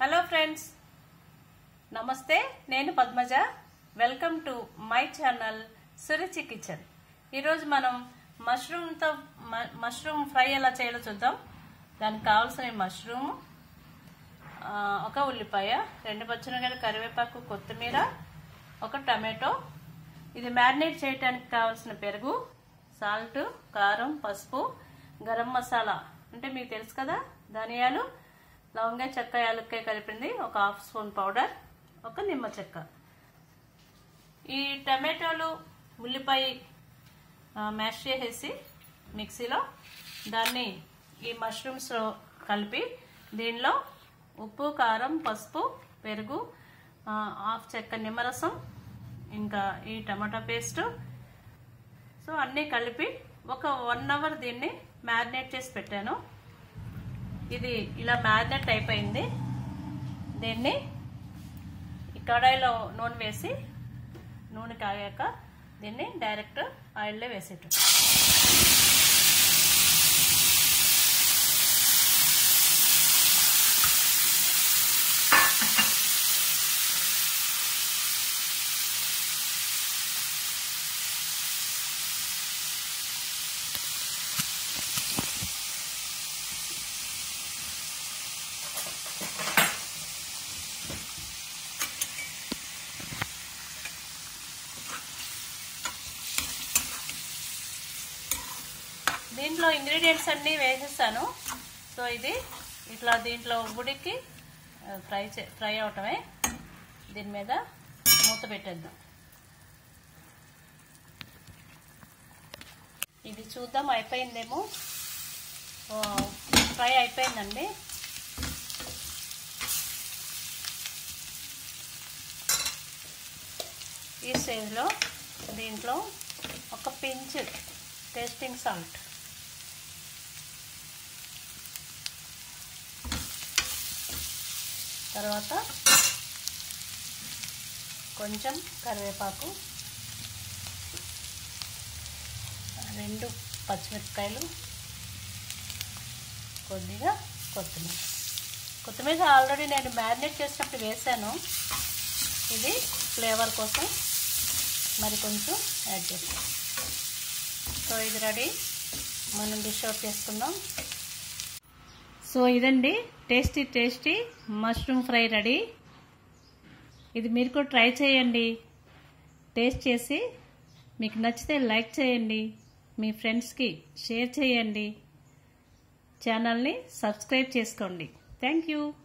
hello friends namaste నేను Padmaja welcome to my channel Suruchi kitchen ఈరోజు మనం మష్రూమ్తో మ- మష్రూమ్ ఫ్రై ఎలా చేయాలో చూద్దాం దానికి కావాల్సిన మష్రూమ్ ఆ, ఒక ఉల్లిపాయ రెండు పచ్చిమిరకాయలు కరివేపాకు కొత్తిమీర ఒక టమాటో ఇది మ్యారినేట్ చేయడానికి కావాల్సిన పెరుగు సాల్ట్ కారం పసుపు గరం మసాలా అంటే మీకు తెలుసు కదా ధనియాలు లవంగా చెక్క యాలక్కాయ కలిపింది ఒక హాఫ్ స్పూన్ పౌడర్ ఒక నిమ్మ చెక్క ఈ టమాటోలు ఉల్లిపాయ మ్యాష్ చేసేసి మిక్సీలో దాన్ని ఈ మష్రూమ్స్ కలిపి దీనిలో ఉప్పు కారం పసుపు పెరుగు ఆ, హాఫ్ చెక్క నిమ్మరసం ఇంకా ఈ టమాటా పేస్ట్ సో అన్నీ కలిపి ఒక వన్ అవర్ దీన్ని మ్యారినేట్ చేసి పెట్టాను ఇది ఇలా మ్యారినేట్ అయిపోయింది దీన్ని ఈ కడాయిలో నూనె వేసి నూనె కాగాక దీన్ని డైరెక్ట్ ఆయిల్లో వేసేట దీంట్లో ఇంగ్రీడియంట్స్ అన్నీ వేసేసాను సో ఇది ఇట్లా దీంట్లో ఉడికి ఆ, ఫ్రై చే ఫ్రై అవటమే దీని మీద మూత పెట్టేద్దాం ఇది చూద్దాం అయిపోయిందేమో ఓ, ఫ్రై అయిపోయిందండి ఈ స్టేజ్లో దీంట్లో ఒక పించ్ టేస్టింగ్ సాల్ట్ తర్వాత కొంచెం కరివేపాకు రెండు పచ్చిమిరపకాయలు కొద్దిగా కొత్తిమీర కొత్తిమీర ఆల్రెడీ నేను మ్యారినేట్ చేసినప్పుడు వేసాను ఇది ఫ్లేవర్ కోసం మరి కొంచెం యాడ్ చేస్తాను సో ఇది రెడీ మనం డిష్ అవుట్ చేసుకుందాం సో ఇదండి tasty tasty mushroom fry ready ఇది మీరు కూడా ట్రై చేయండి టేస్ట్ చేసి మీకు నచ్చితే లైక్ చేయండి మీ ఫ్రెండ్స్కి షేర్ చేయండి ఛానల్ని సబ్స్క్రైబ్ చేసుకోండి థ్యాంక్ యూ